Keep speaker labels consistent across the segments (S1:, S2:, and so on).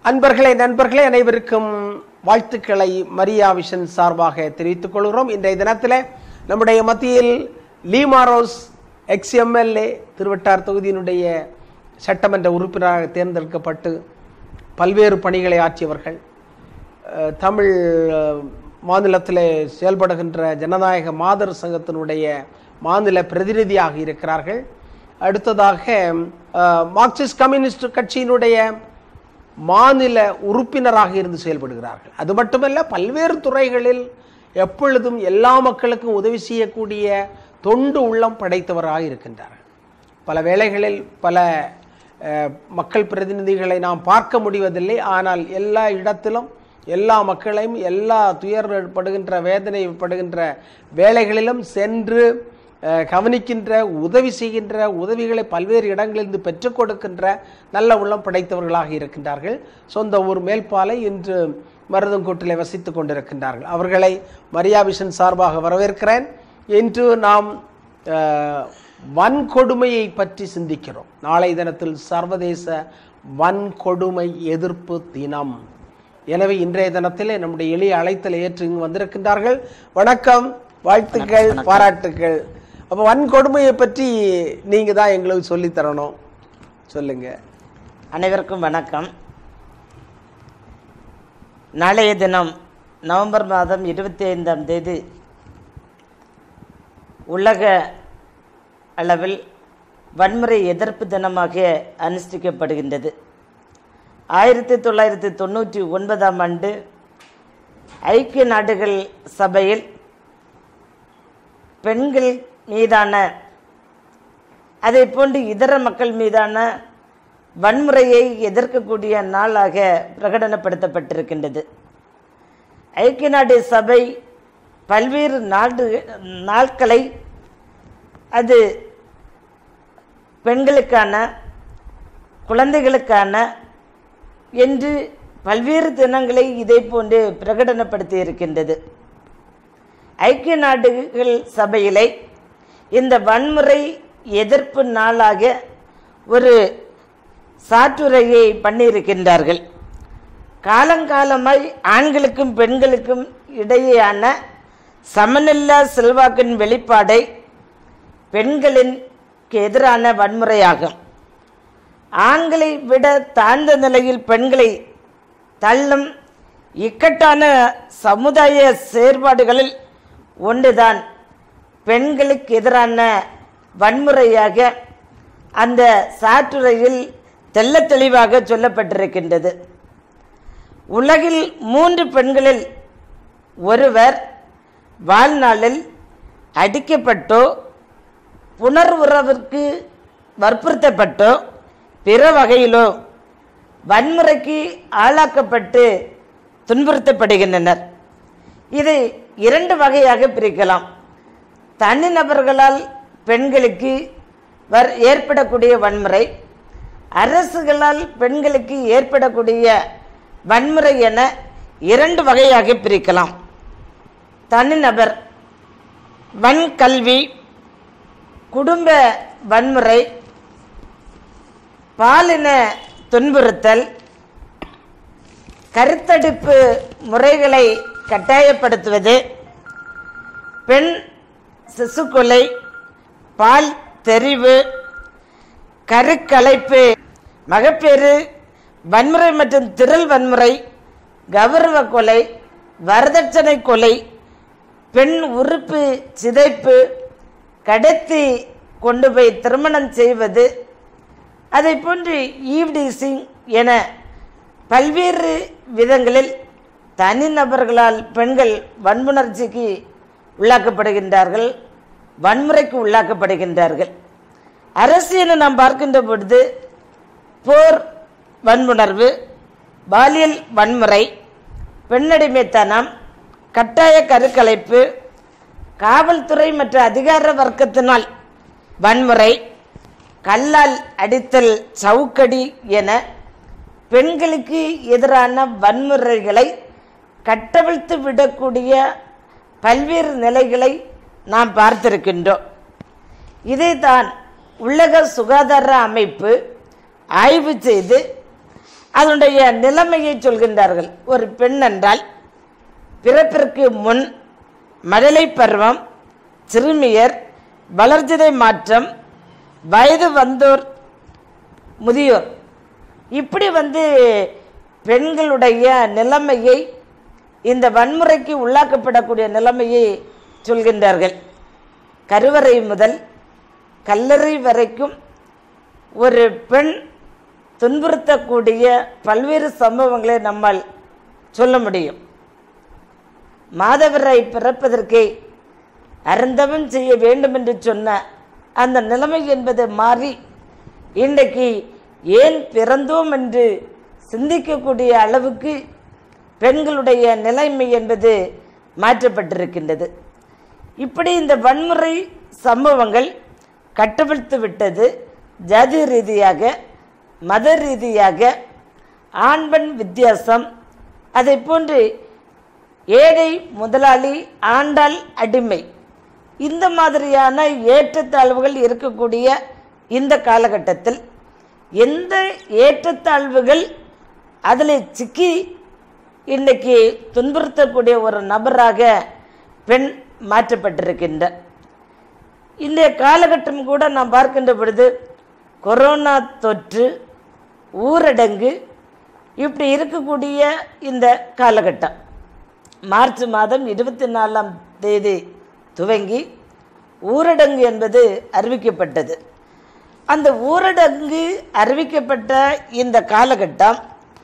S1: அன்பர்களே நண்பர்களே அனைவருக்கும் வாழ்த்துக்களை மரியா விஷன் சார்பாக தெரிவித்துக் கொள்கிறோம் இன்றைய தினத்தில் நம்முடைய மத்தியில் லீமாரோஸ் எக்ஸ்எம்எல்ஏ திருவட்டார் தொகுதியினுடைய சட்டமன்ற உறுப்பினராக தேர்ந்தெடுக்கப்பட்டு பல்வேறு பணிகளை ஆற்றியவர்கள் அஹ், தமிழ் அஹ், மாநிலத்திலே செயல்படுகின்ற ஜனநாயக மாதர் சங்கத்தினுடைய மாநில பிரதிநிதியாக இருக்கிறார்கள் அடுத்ததாக அஹ், மார்க்சிஸ்ட் கம்யூனிஸ்ட் கட்சியினுடைய மாநில உறுப்பினராக இருந்து செயல்படுகிறார்கள் அது மட்டுமல்ல பல்வேறு துறைகளில் எப்பொழுதும் எல்லா மக்களுக்கும் உதவி செய்யக்கூடிய தொண்டு உள்ளம் படைத்தவராக இருக்கின்றார்கள் பல வேளைகளில் பல அஹ், மக்கள் பிரதிநிதிகளை நாம் பார்க்க முடிவதில்லை ஆனால் எல்லா இடத்திலும் எல்லா மக்களையும் எல்லா துயர்படுகின்ற வேதனைப்படுகின்ற வேலைகளிலும் சென்று அஹ், கவனிக்கின்ற உதவி செய்கின்ற உதவிகளை பல்வேறு இடங்களிலிருந்து பெற்றுக் கொடுக்கின்ற நல்ல உள்ளம் படைத்தவர்களாக இருக்கின்றார்கள் சொந்த ஊர் மேல்பாலை இன்று மருதங்கோட்டிலே வசித்துக் கொண்டிருக்கின்றார்கள் அவர்களை மரியாபிஷன் சார்பாக வரவேற்கிறேன் இன்று நாம் அஹ், வன்கொடுமையை பற்றி சிந்திக்கிறோம் நாளை தினத்தில் சர்வதேச வன்கொடுமை எதிர்ப்பு தினம் எனவே இன்றைய தினத்திலே நம்முடைய எளிய அழைத்தலை ஏற்று இங்கு வந்திருக்கின்றார்கள் வணக்கம் வாழ்த்துக்கள் பாராட்டுக்கள் அப்போ வன்கொடுமையை பற்றி நீங்க தான் எங்களுக்கு சொல்லித் தரணும் சொல்லுங்க
S2: அனைவருக்கும் வணக்கம் நாளைய தினம் நவம்பர் மாதம் இருபத்தி ஐந்தாம் தேதி உலக அளவில் வன்முறை எதிர்ப்பு தினமாக அனுஷ்டிக்கப்படுகின்றது ஆயிரத்தி தொள்ளாயிரத்தி தொண்ணூற்றி ஒன்பதாம் ஆண்டு ஐக்கிய நாடுகள் சபையில் பெண்கள் மீதான அதை போன்று இதர மக்கள் மீதான வன்முறையை எதிர்க்கக்கூடிய நாளாக பிரகடனப்படுத்தப்பட்டிருக்கின்றது ஐக்கிய நாடு சபை பல்வேறு நாடு நாட்களை அது பெண்களுக்கான குழந்தைகளுக்கான என்று பல்வேறு தினங்களை இதை போன்று பிரகடனப்படுத்தி இருக்கின்றது ஐக்கிய நாடுகள் சபையிலே இந்த வன்முறை எதிர்ப்பு நாளாக ஒரு சாற்றுரையை பண்ணியிருக்கின்றார்கள் காலங்காலமாய் ஆண்களுக்கும் பெண்களுக்கும் இடையேயான சமநில்லா செல்வாக்கின் வெளிப்பாடை பெண்களின்க்கு எதிரான வன்முறையாகும் ஆண்களை விட தாழ்ந்த நிலையில் பெண்களை தள்ளும் இக்கட்டான சமுதாய செயற்பாடுகளில் ஒன்றுதான் பெண்களுக்கு எதிரான வன்முறையாக அந்த சாற்றுரையில் தெள்ளத் தெளிவாக சொல்லப்பட்டிருக்கின்றது உலகில் மூன்று பெண்களில் ஒருவர் வாழ்நாளில் அடிக்கப்பட்டோ புனர்வுறவிற்கு வற்புறுத்தப்பட்டோ பிற வகையிலோ வன்முறைக்கு ஆளாக்கப்பட்டு துன்புறுத்தப்படுகின்றனர் இதை இரண்டு வகையாக பிரிக்கலாம் தனிநபர்களால் பெண்களுக்கு வர் ஏற்படக்கூடிய வன்முறை அரசுகளால் பெண்களுக்கு ஏற்படக்கூடிய வன்முறை என இரண்டு வகையாக பிரிக்கலாம் தனிநபர் வன்கல்வி குடும்ப வன்முறை பாலின துன்புறுத்தல் கருத்தடுப்பு முறைகளை கட்டாயப்படுத்துவது பெண் சிசுக்கொலை பால் தெரிவு கருக்கலைப்பு மகப்பேறு வன்முறை மற்றும் திரள் வன்முறை கௌரவ கொலை வரதட்சணை கொலை பெண் உறுப்பு சிதைப்பு கடத்தி கொண்டு போய் திருமணம் செய்வது அதை போன்று ஈவ்டீசிங் என பல்வேறு விதங்களில் தனிநபர்களால் பெண்கள் வன்புணர்ச்சிக்கு உள்ளாக்கப்படுகின்றார்கள் வன்முறைக்கு உள்ளாக்கப்படுகின்றார்கள் அரசியலை நாம் பார்க்கின்ற பொழுது போர் வன்புணர்வு பாலியல் வன்முறை பெண்ணடிமைத்தனம் கட்டாய கருக்கலைப்பு காவல்துறை மற்றும் அதிகார வர்க்கத்தினால் வன்முறை கல்லால் அடித்தல் சவுக்கடி என பெண்களுக்கு எதிரான வன்முறைகளை கட்டவிழ்த்து விடக்கூடிய பல்வேறு நிலைகளை நாம் பார்த்திருக்கின்றோம் இதைத்தான் உலக சுகாதார அமைப்பு ஆய்வு செய்து அதனுடைய நிலைமையை சொல்கின்றார்கள் ஒரு பெண் என்றால் பிறப்பிற்கு முன் மழலை பருவம் சிறுமியர் வளர்ச்சிதை மாற்றம் வயது வந்தோர் முதியோர் இப்படி வந்து பெண்களுடைய நிலைமையை இந்த வன்முறைக்கு உள்ளாக்கப்படக்கூடிய நிலைமையை சொல்கின்றார்கள் கருவறை முதல் கல்லறை வரைக்கும் ஒரு பெண் துன்புறுத்தக்கூடிய பல்வேறு சம்பவங்களை நம்மால் சொல்ல முடியும் மாதவராய் பிறப்பதற்கே அருந்தவம் செய்ய வேண்டும் என்று சொன்ன அந்த நிலைமை என்பது மாறி இன்றைக்கு ஏன் பிறந்தோம் என்று சிந்திக்கக்கூடிய அளவுக்கு பெண்களுடைய நிலைமை என்பது மாற்றப்பட்டிருக்கின்றது இப்படி இந்த வன்முறை சம்பவங்கள் கட்டவிழ்த்து விட்டது ஜாதி ரீதியாக மத ரீதியாக ஆண் பெண் வித்தியாசம் அதை போன்று ஏழை முதலாளி ஆண்டாள் அடிமை இந்த மாதிரியான ஏற்றத்தாழ்வுகள் இருக்கக்கூடிய இந்த காலகட்டத்தில் எந்த ஏற்றத்தாழ்வுகள் அதில் சிக்கி இன்னைக்கு துன்புறுத்தக்கூடிய ஒரு நபராக பெண் மாற்றப்பட்டிருக்கின்றார் இன்றைய காலகட்டம் கூட நாம் பார்க்கின்ற பொழுது கொரோனா தொற்று ஊரடங்கு இப்படி இருக்கக்கூடிய இந்த காலகட்டம் மார்ச் மாதம் இருபத்தி நாலாம் தேதி துவங்கி ஊரடங்கு என்பது அறிவிக்கப்பட்டது அந்த ஊரடங்கு அறிவிக்கப்பட்ட இந்த காலகட்டம்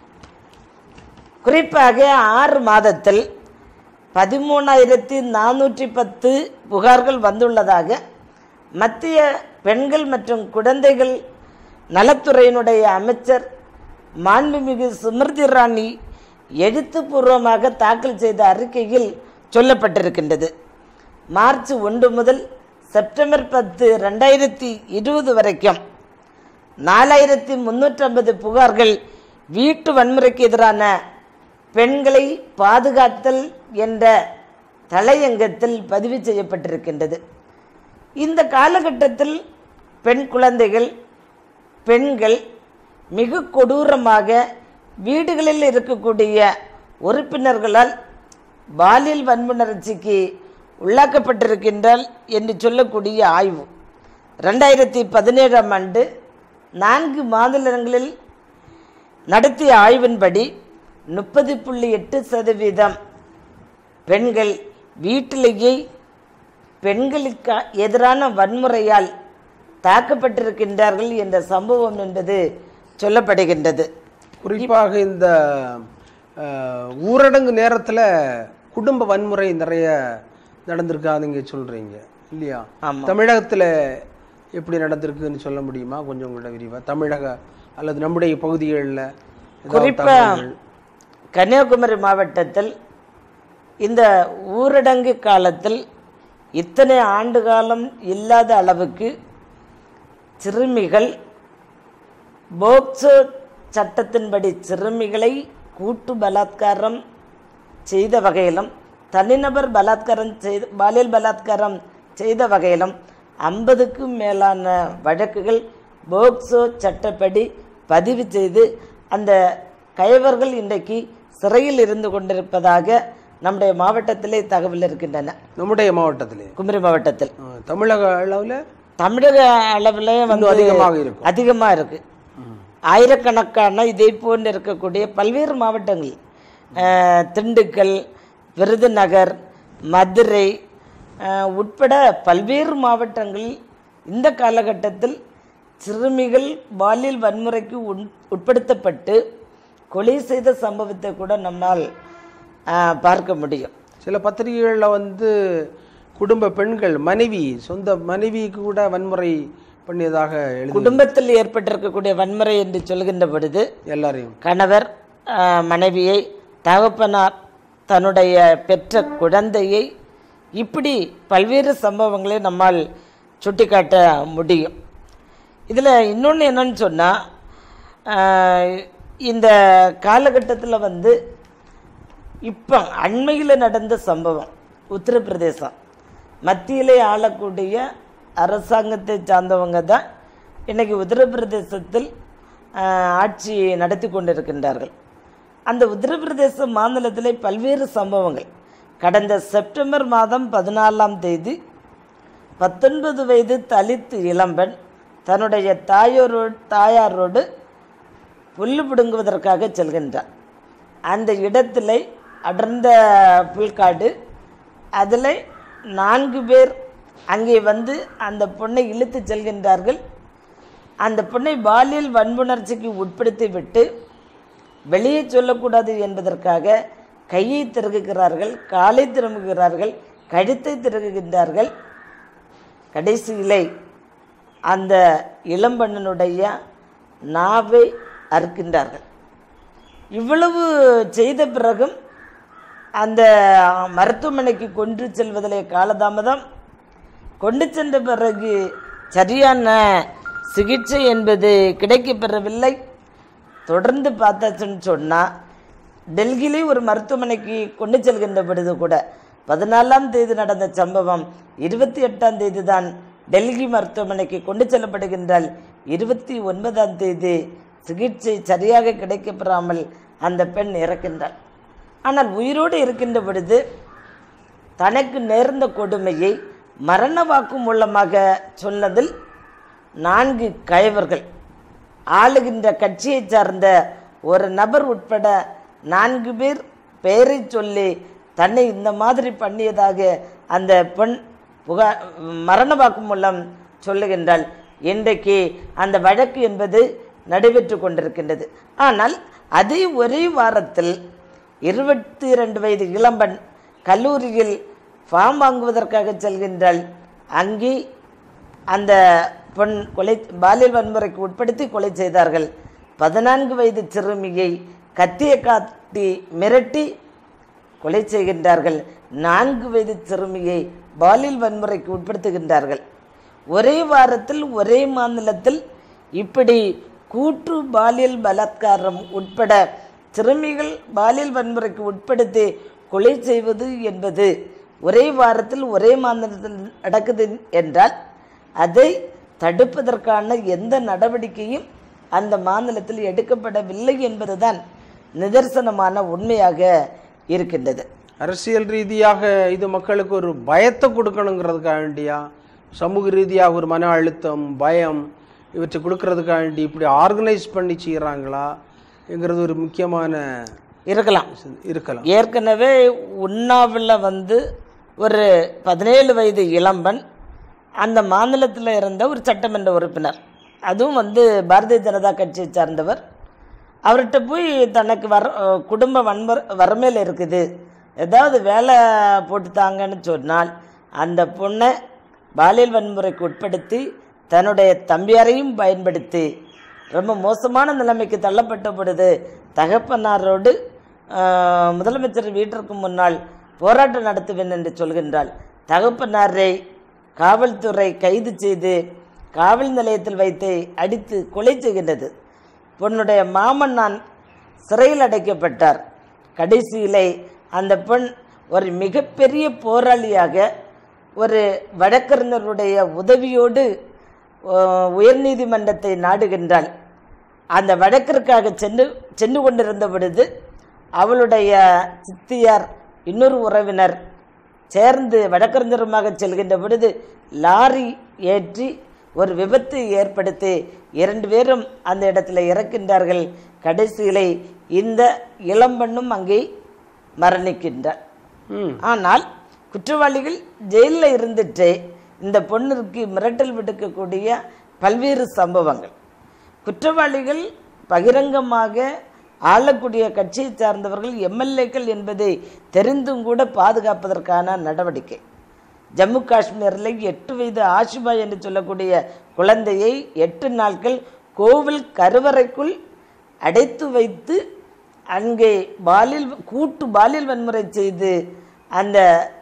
S2: குறிப்பாக ஆறு மாதத்தில் பதிமூணாயிரத்தி நானூற்றி பத்து புகார்கள் வந்துள்ளதாக மத்திய பெண்கள் மற்றும் குழந்தைகள் நலத்துறையினுடைய அமைச்சர் மாண்புமிகு ஸ்மிருதி இராணி எழுத்துப்பூர்வமாக தாக்கல் செய்த அறிக்கையில் சொல்லப்பட்டிருக்கின்றது மார்ச் ஒன்று முதல் செப்டம்பர் பத்து ரெண்டாயிரத்தி இருபது வரைக்கும் நாலாயிரத்தி முன்னூற்றம்பது புகார்கள் வீட்டு வன்முறைக்கு எதிரான பெண்களை பாதுகாத்தல் என்ற தலையங்கத்தில் பதிவு செய்யப்பட்டிருக்கின்றது இந்த காலகட்டத்தில் பெண் குழந்தைகள் பெண்கள் மிக கொடூரமாக வீடுகளில் இருக்கக்கூடிய உறுப்பினர்களால் பாலியல் வன்புணர்ச்சிக்கு உள்ளாக்கப்பட்டிருக்கின்றால் என்று சொல்லக்கூடிய ஆய்வு ரெண்டாயிரத்தி பதினேழாம் ஆண்டு நான்கு மாநிலங்களில் நடத்திய ஆய்வின்படி முப்பது புள்ளி எட்டு சதவீதம் பெண்கள் வீட்டிலேயே பெண்களுக்கு எதிரான வன்முறையால் தாக்கப்பட்டிருக்கின்றார்கள் என்ற சம்பவம் என்பது சொல்லப்படுகின்றது
S1: குறிப்பாக இந்த அஹ், ஊரடங்கு நேரத்தில் குடும்ப வன்முறை நிறைய நடந்திருக்கா நீங்க சொல்றீங்க இல்லையா
S2: ஆமா.
S1: தமிழகத்துல எப்படி நடந்திருக்குன்னு சொல்ல முடியுமா கொஞ்சம் உங்களோட விரிவா தமிழக அல்லது நம்முடைய பகுதிகளில்
S2: குறிப்பா கன்னியாகுமரி மாவட்டத்தில் இந்த ஊரடங்கு காலத்தில் இத்தனை ஆண்டு காலம் இல்லாத அளவுக்கு சிறுமிகள் போக்சோ சட்டத்தின்படி சிறுமிகளை கூட்டு பலாத்காரம் செய்த வகையிலும் தனிநபர் பலாத்காரம் செய்த பாலியல் பலாத்காரம் செய்த வகையிலும் ஐம்பதுக்கும் மேலான வழக்குகள் போக்சோ சட்டப்படி பதிவு செய்து அந்த கயவர்கள் இன்றைக்கு சிறையில் இருந்து கொண்டிருப்பதாக நம்முடைய மாவட்டத்திலே தகவல் இருக்கின்றன
S1: நம்முடைய மாவட்டத்திலே
S2: குமரி மாவட்டத்தில்
S1: அஹ், தமிழக அளவில்
S2: தமிழக அளவில் வந்து
S1: அதிகமாக இருக்கும்
S2: அதிகமாக இருக்கு ஆயிரக்கணக்கான இதை போன்று இருக்கக்கூடிய பல்வேறு மாவட்டங்கள் அஹ், திண்டுக்கல் விருதுநகர் மதுரை அஹ், உட்பட பல்வேறு மாவட்டங்களில் இந்த காலகட்டத்தில் சிறுமிகள் பாலியல் வன்முறைக்கு உட் உட்படுத்தப்பட்டு கொலை செய்த சம்பவத்தை கூட நம்மால் அஹ், பார்க்க முடியும்
S1: சில பத்திரிகைகளில் வந்து குடும்ப பெண்கள் மனைவி சொந்த மனைவிக்கு கூட வன்முறை பண்ணியதாக எழுதி
S2: குடும்பத்தில் ஏற்பட்டிருக்கக்கூடிய வன்முறை என்று சொல்கின்ற பொழுது
S1: எல்லாரையும்
S2: கணவர் ஆஹ், மனைவியை தகப்பனார் தன்னுடைய பெற்ற குழந்தையை இப்படி பல்வேறு சம்பவங்களை நம்மால் சுட்டிக்காட்ட முடியும் இதில் இன்னொன்று என்னன்னு சொன்னால் இந்த காலகட்டத்தில் வந்து இப்போ அண்மையில் நடந்த சம்பவம் உத்தரப்பிரதேசம் மத்தியிலே ஆளக்கூடிய அரசாங்கத்தை சார்ந்தவங்க தான் இன்னைக்கு உத்தரப்பிரதேசத்தில் ஆஹ், ஆட்சி நடத்தி கொண்டிருக்கின்றார்கள் அந்த உத்தரப்பிரதேச மாநிலத்திலே பல்வேறு சம்பவங்கள் கடந்த செப்டம்பர் மாதம் பதினாலாம் தேதி பத்தொன்பது வயது தலித் இளம்பெண் தன்னுடைய தாயோரோடு தாயாரோடு புல்லு பிடுங்குவதற்காக செல்கின்றார் அந்த இடத்துல அடர்ந்த புல்காடு அதில் நான்கு பேர் அங்கே வந்து அந்த பொண்ணை இழுத்து செல்கின்றார்கள் அந்த பொண்ணை பாலியல் வன்புணர்ச்சிக்கு உட்படுத்தி விட்டு வெளியே சொல்லக்கூடாது என்பதற்காக கையை திருகுகிறார்கள் காலை திரும்புகிறார்கள் கழுத்தை திருகுகின்றார்கள் கடைசியிலே அந்த இளம்பெண்ணனுடைய நாவை அறுக்கின்றார்கள் இவ்வளவு செய்த பிறகும் அந்த மருத்துவமனைக்கு கொண்டு செல்வதிலே காலதாமதம் கொண்டு சென்ற பிறகு சரியான சிகிச்சை என்பது கிடைக்கப் பெறவில்லை தொடர்ந்து பார்த்தாச்சுன்னு சொன்னால் டெல்லியிலே ஒரு மருத்துவமனைக்கு கொண்டு செல்கின்ற பொழுது கூட பதினாலாம் தேதி நடந்த சம்பவம் இருபத்தி எட்டாம் தேதி தான் டெல்லி மருத்துவமனைக்கு கொண்டு செல்லப்படுகின்றால் இருபத்தி ஒன்பதாம் தேதி சிகிச்சை சரியாக கிடைக்கப்பெறாமல் அந்த பெண் இறக்கின்றாள் ஆனால் உயிரோடு இருக்கின்ற பொழுது தனக்கு நேர்ந்த கொடுமையை மரண வாக்கு மூலமாக சொன்னதில் நான்கு கயவர்கள் ஆளுகின்ற கட்சியைச் சார்ந்த ஒரு நபர் உட்பட நான்கு பேர் பெயரை சொல்லி தன்னை இந்த மாதிரி பண்ணியதாக அந்த பெண் புகா மரண வாக்கு மூலம் சொல்லுகின்றாள் இன்றைக்கு அந்த வழக்கு என்பது நடைபெற்று கொண்டிருக்கின்றது ஆனால் அதே ஒரே வாரத்தில் இருபத்தி இரண்டு வயது இளம்பெண் கல்லூரியில் ஃபார்ம் வாங்குவதற்காக செல்கின்றாள் அங்கே அந்த பெண் கொலை பாலியல் வன்முறைக்கு உட்படுத்தி கொலை செய்தார்கள் பதினான்கு வயது சிறுமியை கத்தியை காட்டி மிரட்டி கொலை செய்கின்றார்கள் நான்கு வயது சிறுமியை பாலியல் வன்முறைக்கு உட்படுத்துகின்றார்கள் ஒரே வாரத்தில் ஒரே மாநிலத்தில் இப்படி கூட்டு பாலியல் பலாத்காரம் உட்பட சிறுமிகள் பாலியல் வன்முறைக்கு உட்படுத்தி கொலை செய்வது என்பது ஒரே வாரத்தில் ஒரே மாநிலத்தில் நடக்குது என்றால் அதை தடுப்பதற்கான எந்த நடவடிக்கையும் அந்த மாநிலத்தில் எடுக்கப்படவில்லை என்பதுதான் நிதர்சனமான உண்மையாக இருக்கின்றது
S1: அரசியல் ரீதியாக இது மக்களுக்கு ஒரு பயத்தை கொடுக்கணுங்கிறதுக்காக வேண்டியா சமூக ரீதியாக ஒரு மன அழுத்தம் பயம் இவற்றை கொடுக்கறதுக்காக வேண்டி இப்படி ஆர்கனைஸ் பண்ணி செய்கிறாங்களா என்கிறது ஒரு முக்கியமான
S2: இருக்கலாம்
S1: இருக்கலாம்
S2: ஏற்கனவே உண்ணாவில் வந்து ஒரு பதினேழு வயது இளம்பெண் அந்த மாநிலத்தில் இருந்த ஒரு சட்டமன்ற உறுப்பினர் அதுவும் வந்து பாரதிய ஜனதா கட்சியை சார்ந்தவர் அவர்கிட்ட போய் தனக்கு வர குடும்ப வன்முறை வறுமையில் இருக்குது ஏதாவது வேலை போட்டு தாங்கன்னு சொன்னால் அந்த பொண்ணை பாலியல் வன்முறைக்கு உட்படுத்தி தன்னுடைய தம்பியாரையும் பயன்படுத்தி ரொம்ப மோசமான நிலைமைக்கு தள்ளப்பட்ட பொழுது தகப்பனாரோடு ஆஹ், முதலமைச்சர் வீட்டிற்கு முன்னால் போராட்டம் நடத்துவேன் என்று சொல்கின்றாள் தகப்பனாரை காவல்துறை கைது செய்து காவல் நிலையத்தில் வைத்து அடித்து கொலை செய்கின்றது பொண்ணுடைய மாமன் நான் சிறையில் அடைக்கப்பட்டார் கடைசியிலே அந்த பெண் ஒரு மிகப்பெரிய போராளியாக ஒரு வழக்கறிஞருடைய உதவியோடு அஹ், உயர்நீதிமன்றத்தை நாடுகின்றாள் அந்த வழக்கிற்காக சென்று சென்று கொண்டிருந்த பொழுது அவளுடைய சித்தியார் இன்னொரு உறவினர் சேர்ந்து வழக்கறிஞருமாக செல்கின்ற பொழுது லாரி ஏற்றி ஒரு விபத்து ஏற்படுத்தி இரண்டு பேரும் அந்த இடத்துல இறக்கின்றார்கள் கடைசியிலே இந்த இளம்பெண்ணும் அங்கே மரணிக்கின்றார்
S1: ம்
S2: ஆனால் குற்றவாளிகள் ஜெயிலில் இருந்துட்டு இந்த பொண்ணிற்கு மிரட்டல் விடுக்கக்கூடிய பல்வேறு சம்பவங்கள் குற்றவாளிகள் பகிரங்கமாக ஆளக்கூடிய கட்சியை சார்ந்தவர்கள் எம்எல்ஏக்கள் என்பதை தெரிந்தும் கூட பாதுகாப்பதற்கான நடவடிக்கை ஜம்மு காஷ்மீரில் எட்டு வயது ஆஷிபா என்று சொல்லக்கூடிய குழந்தையை எட்டு நாட்கள் கோவில் கருவறைக்குள் அடைத்து வைத்து அங்கே பாலியல் கூட்டு பாலியல் வன்முறை செய்து அந்த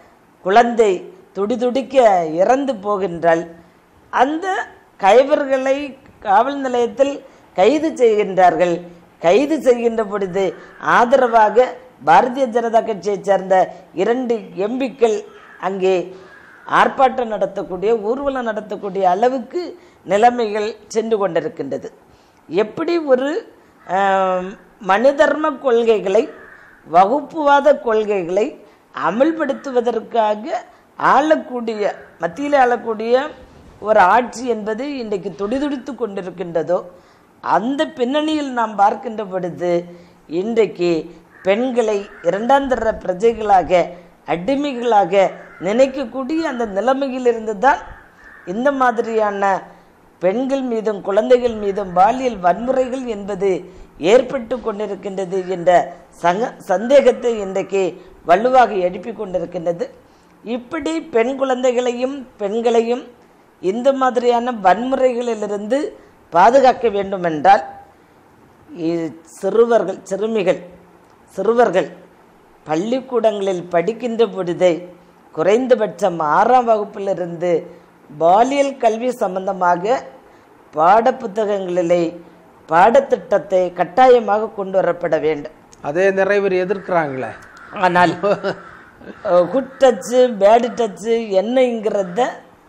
S2: குழந்தை துடிதுடிக்க இறந்து போகின்றாள் அந்த கைவர்களை காவல் நிலையத்தில் கைது செய்கின்றார்கள் கைது செய்கின்ற பொழுது ஆதரவாக பாரதிய ஜனதா கட்சியைச் சேர்ந்த இரண்டு எம்பிக்கள் அங்கே ஆர்ப்பாட்டம் நடத்தக்கூடிய ஊர்வலம் நடத்தக்கூடிய அளவுக்கு நிலைமைகள் சென்று கொண்டிருக்கின்றது எப்படி ஒரு ஆம், மனுதர்ம கொள்கைகளை வகுப்புவாத கொள்கைகளை அமல்படுத்துவதற்காக ஆளக்கூடிய மத்தியில் ஆளக்கூடிய ஒரு ஆட்சி என்பது இன்றைக்கு துடிதுடித்து கொண்டிருக்கின்றதோ அந்த பின்னணியில் நாம் பார்க்கின்ற பொழுது இன்றைக்கு பெண்களை இரண்டாந்தர பிரஜைகளாக அடிமைகளாக நினைக்கக்கூடிய அந்த நிலைமையிலிருந்து தான் இந்த மாதிரியான பெண்கள் மீதும் குழந்தைகள் மீதும் பாலியல் வன்முறைகள் என்பது ஏற்பட்டு கொண்டிருக்கின்றது என்ற சங்க சந்தேகத்தை இன்றைக்கு வலுவாக எழுப்பி கொண்டிருக்கின்றது இப்படி பெண் குழந்தைகளையும் பெண்களையும் இந்த மாதிரியான வன்முறைகளிலிருந்து பாதுகாக்க வேண்டுமென்றால் இ- சிறுவர்கள் சிறுமிகள் சிறுவர்கள் பள்ளிக்கூடங்களில் படிக்கின்ற பொழுதே குறைந்தபட்சம் ஆறாம் வகுப்பிலிருந்து பாலியல் கல்வி சம்பந்தமாக பாடப்புத்தகங்களிலே பாடத்திட்டத்தை கட்டாயமாக கொண்டு வரப்பட வேண்டும்
S1: அதே நிறைய பேர் எதிர்க்கிறாங்களே
S2: ஆனால் குட் டச்சு பேடு டச்சு என்னங்கிறத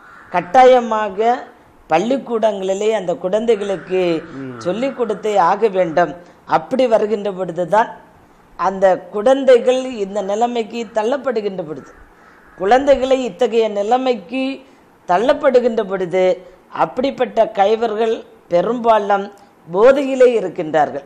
S2: கட்டாயமாக பள்ளிக்கூடங்களிலே அந்த குழந்தைகளுக்கு சொல்லிக் கொடுத்தே ஆக வேண்டும் அப்படி வருகின்ற பொழுதுதான் அந்த குழந்தைகள் இந்த நிலைமைக்கு தள்ளப்படுகின்ற பொழுது குழந்தைகளை இத்தகைய நிலைமைக்கு தள்ளப்படுகின்ற பொழுது அப்படிப்பட்ட கைவர்கள் பெரும்பாலும் போதையிலே இருக்கின்றார்கள்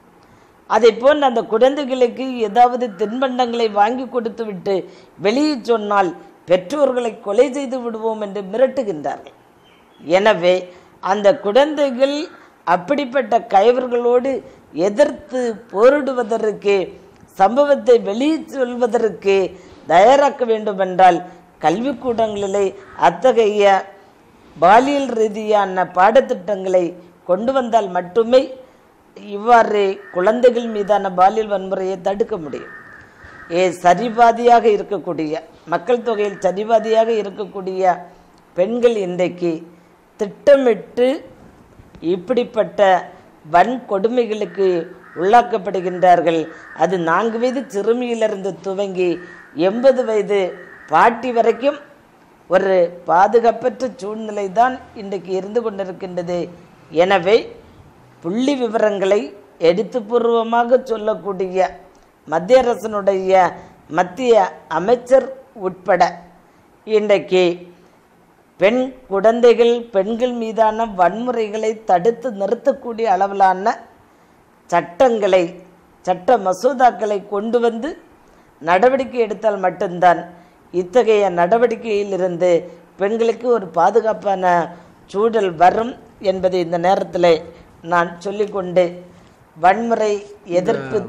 S2: அதை போன்று அந்த குழந்தைகளுக்கு ஏதாவது தின்பண்டங்களை வாங்கி கொடுத்து விட்டு வெளியே சொன்னால் பெற்றோர்களை கொலை செய்து விடுவோம் என்று மிரட்டுகின்றார்கள் எனவே அந்த குழந்தைகள் அப்படிப்பட்ட கைவர்களோடு எதிர்த்து போரிடுவதற்கு சம்பவத்தை வெளியே சொல்வதற்கு தயாராக்க வேண்டுமென்றால் கல்விக்கூடங்களிலே அத்தகைய பாலியல் ரீதியான பாடத்திட்டங்களை கொண்டு வந்தால் மட்டுமே இவ்வாறு குழந்தைகள் மீதான பாலியல் வன்முறையை தடுக்க முடியும் ஏ சரிபாதியாக இருக்கக்கூடிய மக்கள் தொகையில் சரிபாதியாக இருக்கக்கூடிய பெண்கள் இன்றைக்கு திட்டமிட்டு இப்படிப்பட்ட வன்கொடுமைகளுக்கு உள்ளாக்கப்படுகின்றார்கள் அது நான்கு வயது சிறுமியிலிருந்து துவங்கி எண்பது வயது பாட்டி வரைக்கும் ஒரு பாதுகாப்பற்ற சூழ்நிலை தான் இன்றைக்கு இருந்து கொண்டிருக்கின்றது எனவே புள்ளி விவரங்களை எழுத்துப்பூர்வமாக சொல்லக்கூடிய மத்திய அரசனுடைய மத்திய அமைச்சர் உட்பட இன்றைக்கு பெண் குழந்தைகள் பெண்கள் மீதான வன்முறைகளை தடுத்து நிறுத்தக்கூடிய அளவிலான சட்டங்களை சட்ட மசோதாக்களை கொண்டு வந்து நடவடிக்கை எடுத்தால் மட்டும்தான் இத்தகைய நடவடிக்கையிலிருந்து பெண்களுக்கு ஒரு பாதுகாப்பான சூழல் வரும் என்பதை இந்த நேரத்தில் நான் சொல்லிக்கொண்டு வன்முறை எதிர்ப்பு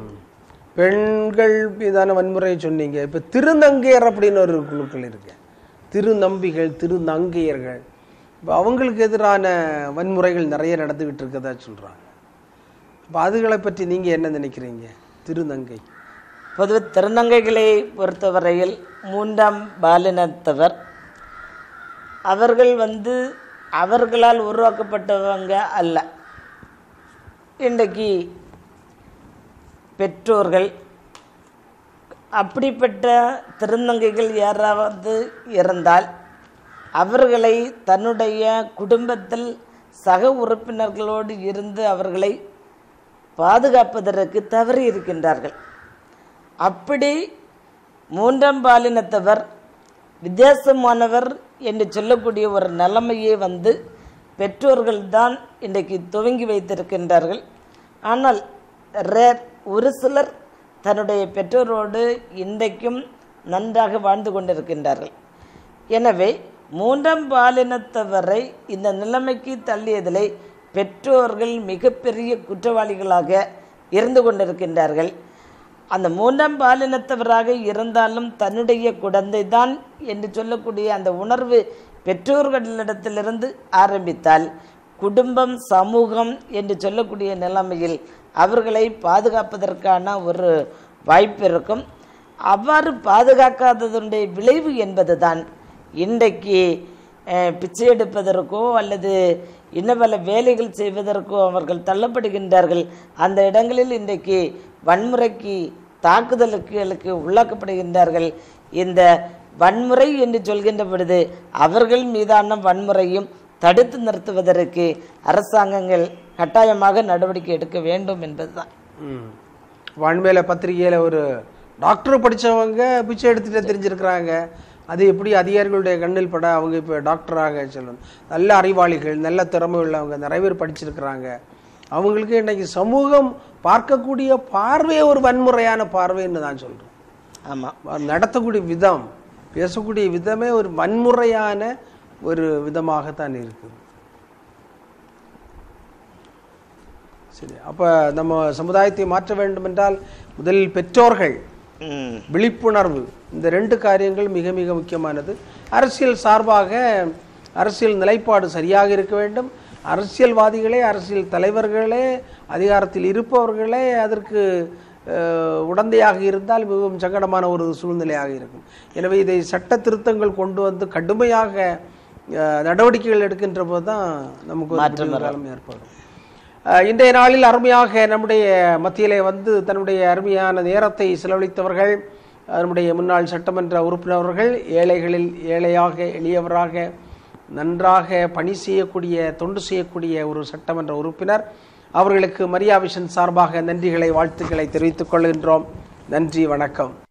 S1: பெண்கள் மீதான வன்முறையை சொன்னீங்க இப்ப திருநங்கையர் அப்படின்னு ஒரு குழுக்கள் இருக்கு திருநம்பிகள் திருநங்கையர்கள் இப்போ அவங்களுக்கு எதிரான வன்முறைகள் நிறைய நடந்துகிட்டு இருக்கதா சொல்றாங்க அப்போ அதுகளை பற்றி நீங்க என்ன நினைக்கிறீங்க திருநங்கை
S2: பொதுவாக திருநங்கைகளை பொறுத்தவரையில் மூன்றாம் பாலினத்தவர் அவர்கள் வந்து அவர்களால் உருவாக்கப்பட்டவங்க அல்ல இன்றைக்கு பெற்றோர்கள் அப்படிப்பட்ட திருநங்கைகள் யாராவது இருந்தால் அவர்களை தன்னுடைய குடும்பத்தில் சக உறுப்பினர்களோடு இருந்து அவர்களை பாதுகாப்பதற்கு தவறி இருக்கின்றார்கள் அப்படி மூன்றாம் பாலினத்தவர் வித்தியாசமானவர் என்று சொல்லக்கூடிய ஒரு நிலைமையை வந்து பெற்றோர்கள் தான் இன்றைக்கு துவங்கி வைத்திருக்கின்றார்கள் ஆனால் ரேர் ஒரு சிலர் தன்னுடைய பெற்றோரோடு இன்றைக்கும் நன்றாக வாழ்ந்து கொண்டிருக்கின்றார்கள் எனவே மூன்றாம் பாலினத்தவரை இந்த நிலைமைக்கு தள்ளியதிலே பெற்றோர்கள் மிகப்பெரிய குற்றவாளிகளாக இருந்து கொண்டிருக்கின்றார்கள் அந்த மூன்றாம் பாலினத்தவராக இருந்தாலும் தன்னுடைய குழந்தை தான் என்று சொல்லக்கூடிய அந்த உணர்வு பெற்றோர்களிடத்திலிருந்து ஆரம்பித்தால் குடும்பம் சமூகம் என்று சொல்லக்கூடிய நிலைமையில் அவர்களை பாதுகாப்பதற்கான ஒரு வாய்ப்பு இருக்கும் அவ்வாறு பாதுகாக்காததனுடைய விளைவு என்பதுதான் இன்றைக்கு அஹ், பிச்சை எடுப்பதற்கோ அல்லது இன்னும் பல வேலைகள் செய்வதற்கோ அவர்கள் தள்ளப்படுகின்றார்கள் அந்த இடங்களில் இன்றைக்கு வன்முறைக்கு தாக்குதலுக்கு உள்ளாக்கப்படுகின்றார்கள் இந்த வன்முறை என்று சொல்கின்ற பொழுது அவர்கள் மீதான வன்முறையும் தடுத்து நிறுத்துவதற்கு அரசாங்கங்கள் கட்டாயமாக நடவடிக்கை எடுக்க வேண்டும் என்பதுதான்
S1: ம். வான்மேல பத்திரிகையில ஒரு டாக்டர் படிச்சவங்க பிச்சை எடுத்துட்டு தெரிஞ்சிருக்கிறாங்க அது எப்படி அதிகாரிகளுடைய கண்ணில் பட அவங்க இப்போ டாக்டராக சொல்லணும் நல்ல அறிவாளிகள் நல்ல திறமை உள்ளவங்க நிறைய பேர் படிச்சிருக்கிறாங்க அவங்களுக்கு இன்னைக்கு சமூகம் பார்க்கக்கூடிய பார்வையே ஒரு வன்முறையான பார்வைன்னு தான் சொல்றேன்
S2: ஆமாம்
S1: நடத்தக்கூடிய விதம் பேசக்கூடிய விதமே ஒரு வன்முறையான ஒரு விதமாகத்தான் இருக்குது சரி அப்ப நம்ம சமுதாயத்தை மாற்ற வேண்டும் என்றால் முதலில் பெற்றோர்கள்
S2: ம்
S1: விழிப்புணர்வு இந்த ரெண்டு காரியங்கள் மிக மிக முக்கியமானது அரசியல் சார்பாக அரசியல் நிலைப்பாடு சரியாக இருக்க வேண்டும் அரசியல்வாதிகளே அரசியல் தலைவர்களே அதிகாரத்தில் இருப்பவர்களே அதற்கு அஹ், உடந்தையாக இருந்தால் மிகவும் சங்கடமான ஒரு சூழ்நிலையாக இருக்கும் எனவே இதை சட்ட திருத்தங்கள் கொண்டு வந்து கடுமையாக அஹ், நடவடிக்கைகள் எடுக்கின்ற போது தான் நமக்கு ஒரு விடிவு காலம் ஏற்படும் அஹ், இன்றைய நாளில் அருமையாக நம்முடைய மத்தியிலே வந்து தன்னுடைய அருமையான நேரத்தை செலவழித்தவர்கள் அஹ், நம்முடைய முன்னாள் சட்டமன்ற உறுப்பினர்கள் ஏழைகளில் ஏழையாக எளியவராக நன்றாக பணி செய்யக்கூடிய தொண்டு செய்யக்கூடிய ஒரு சட்டமன்ற உறுப்பினர் அவர்களுக்கு மரியா விஷன் சார்பாக நன்றிகளை வாழ்த்துக்களை தெரிவித்துக் கொள்கின்றோம் நன்றி வணக்கம்